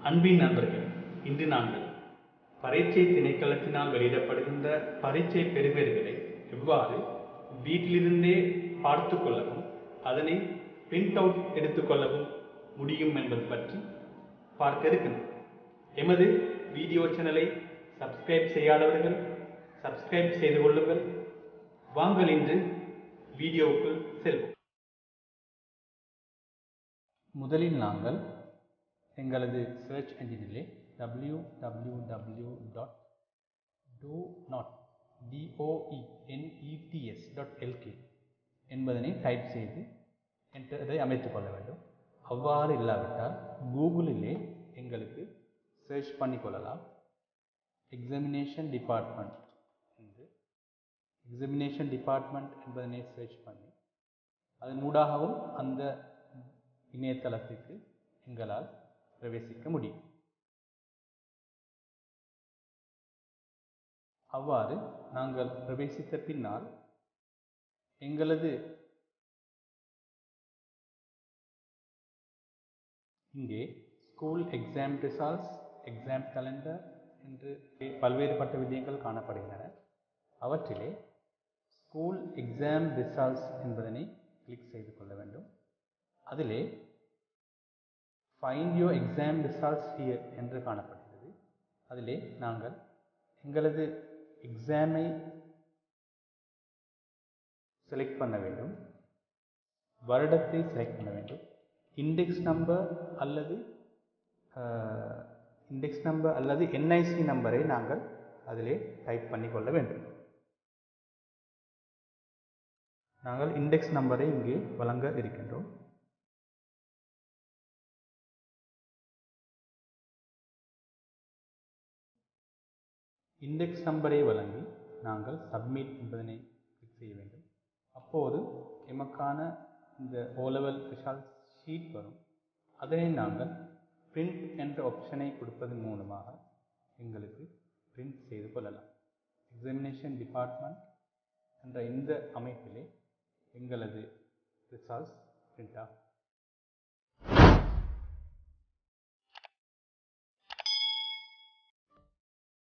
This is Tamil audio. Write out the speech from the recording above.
அன்பின் நண்பர்கள் இன்று நாங்கள் பரீட்சை திணைக்களத்தினால் வெளியிடப்படுகின்ற பரீட்சை பெறுபேறுகளை எவ்வாறு வீட்டிலிருந்தே பார்த்துக் கொள்ளவும் அதனை பிரிண்ட் அவுட் எடுத்துக்கொள்ளவும் முடியும் என்பது பற்றி பார்க்க இருக்கின்றோம் எமது வீடியோ சேனலை சப்ஸ்கிரைப் செய்யாதவர்கள் சப்ஸ்கிரைப் செய்து கொள்ளுங்கள் வாங்கள் இன்று வீடியோவுக்குள் செல்வோம் முதலில் நாங்கள் எங்களது சர்ச் என்ஜினிலே டபிள்யூ டபிள்யூ டபிள்யூ டாட் டூ நாட் டிஓஇ என்இடிஎஸ் டாட் எல்கே என்பதனை டைப் செய்து என்டரை அமைத்துக் கொள்ள வேண்டும் அவ்வாறு இல்லாவிட்டால் கூகுளிலே எங்களுக்கு சர்ச் பண்ணிக்கொள்ளலாம் எக்ஸாமினேஷன் டிபார்ட்மெண்ட் என்று எக்ஸாமினேஷன் டிபார்ட்மெண்ட் என்பதனை சர்ச் பண்ணி அதன் ஊடாகவும் அந்த இணையதளத்துக்கு எங்களால் பிரவேசிக்க முடியும் அவ்வாறு நாங்கள் பிரவேசித்த பின்னால் எங்களது இங்கே school exam results exam calendar என்று பல்வேறுபட்ட விடயங்கள் காணப்படுகின்றன அவற்றிலே ஸ்கூல் எக்ஸாம் ரிசால்ட்ஸ் என்பதனை கிளிக் செய்து கொள்ள வேண்டும் அதிலே find your exam results here என்று காணப்படுகிறது அதிலே நாங்கள் எங்களது எக்ஸாமை செலக்ட் பண்ண வேண்டும் வருடத்தை செலக்ட் பண்ண வேண்டும் இண்டெக்ஸ் நம்பர் அல்லது இண்டெக்ஸ் நம்பர் அல்லது என்ஐசி நம்பரை நாங்கள் அதிலே டைப் பண்ணி கொள்ள வேண்டும் நாங்கள் இண்டெக்ஸ் நம்பரை இங்கே வழங்க இருக்கின்றோம் இண்டெக்ஸ் நம்பரை வழங்கி நாங்கள் சப்மிட் என்பதனை கிளிக் செய்ய வேண்டும் அப்போது எமக்கான இந்த ஓலெவல் ரிசல்ட் ஷீட் வரும் அதனை நாங்கள் பிரிண்ட் என்ற ஆப்ஷனை கொடுப்பதன் மூலமாக எங்களுக்கு பிரிண்ட் செய்து கொள்ளலாம் எக்ஸாமினேஷன் டிபார்ட்மெண்ட் என்ற இந்த அமைப்பிலே எங்களது ரிசல்ட்ஸ் பிரிண்ட் ஆகும்